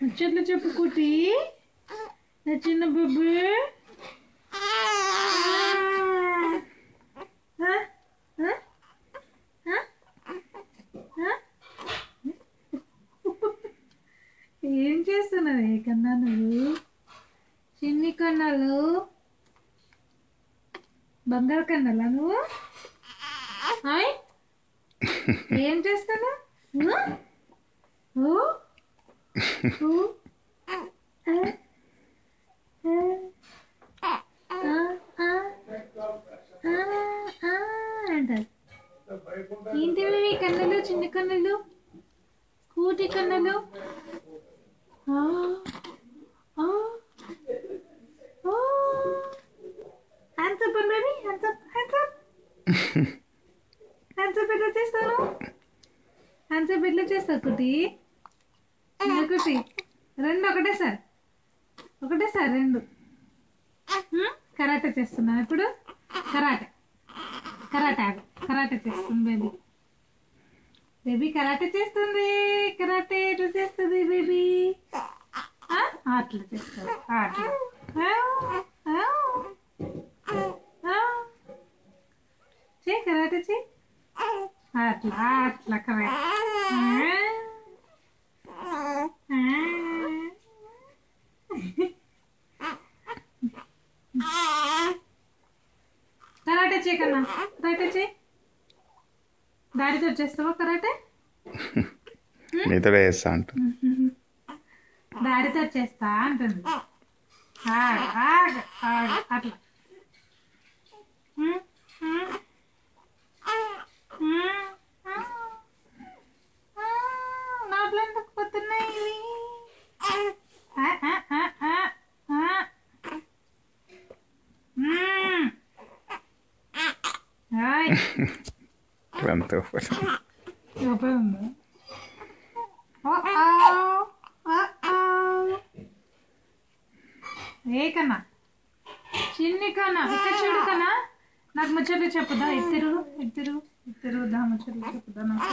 ముచ్చట్లు చెప్పు కుటి నా చిన్న బొబ్బు ఏం చేస్తున్నావు ఏ కన్నా నువ్వు చిన్ని కన్నాలు బంగారు కన్నాలా నువ్వు హాయ్ ఏం చేస్తున్నావు ఊ? ఊ? ఊ? ఆ? ఆ? ఆ? ఆ? ఆ? ఆ అంటారు ఏంటివి ఈ కన్నులు చిన్న కన్నులు స్కూటీ కన్నులు ఆ? ఆ? ఆ? Hands up baby hands up hands up hands up ఎట్లా చేస్తాను హ్యాండ్స్ అప్ ఎట్లా చేస్తావు కుటి ఒకటి రెండు ఒకటే సార్ ఒకటే సార్ రెండు హ్మ్? కరాటే చేస్తున్నా ఇప్పుడు కరాటే కరాటే ఆగు. కరాటే చేస్తుంది బేబీ బేబీ కరాటే చేస్తుంది కరాటే ఎట్లా చేస్తుంది బేబీ ఆ? అట్లా చేస్తుంది అట్లా ఆ, ఆ, ఆ. చెయ్యి కరాటే చెయ్యి అట్లా అట్లా కరాటే కరాటే చేయి కన్నా కరాటే చేయి దాడితో చేస్తావా కరాటే నీతో చేస్తా అంట దాడితో చేస్తా అంటుంది ఆగు, ఆగు, ఆగు, అట్లా ఉమ్, ఉమ్. ఉమ్, ఆ. ఆ, నోట్లో ఎందుకు పోతున్నాయి ఇవి? ఆ, ఆ, ఆ, ఆ, ఆ. ఉమ్. ఆయ్, అంత లోపల ఉందా ఓ ఓ ఏ కన్నా చిన్ని కన్నా ఇక్కడ చూడు కన్నా నాకు ముచ్చట్లు చెప్పుదా ఇద్దరు ఇద్దరు ఇద్దరు దా ముచ్చట్లు చెప్పుదా నాకు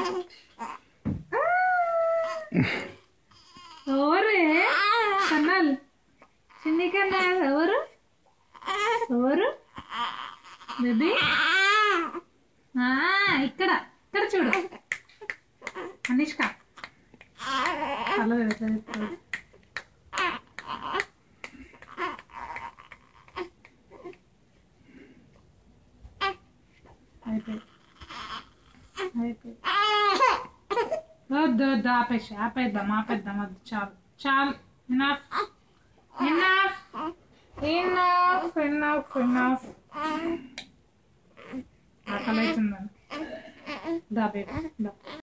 ఎవరే కన్నాల్ చిన్ని కన్నా ఎవరు ఎవరు బేబీ ఆ, ఇక్కడ ఇక్కడ చూడు అనుష్క హలో ఎట్లా చెప్తాడు అయిపోయి అయిపోయి వద్దు వద్దు ఆపేసి ఆపేద్దాం ఆపేద్దాం వద్దు చాలు చాలు enough enough enough enough enough ఆకలి అవుతుందని దా బేబీ దా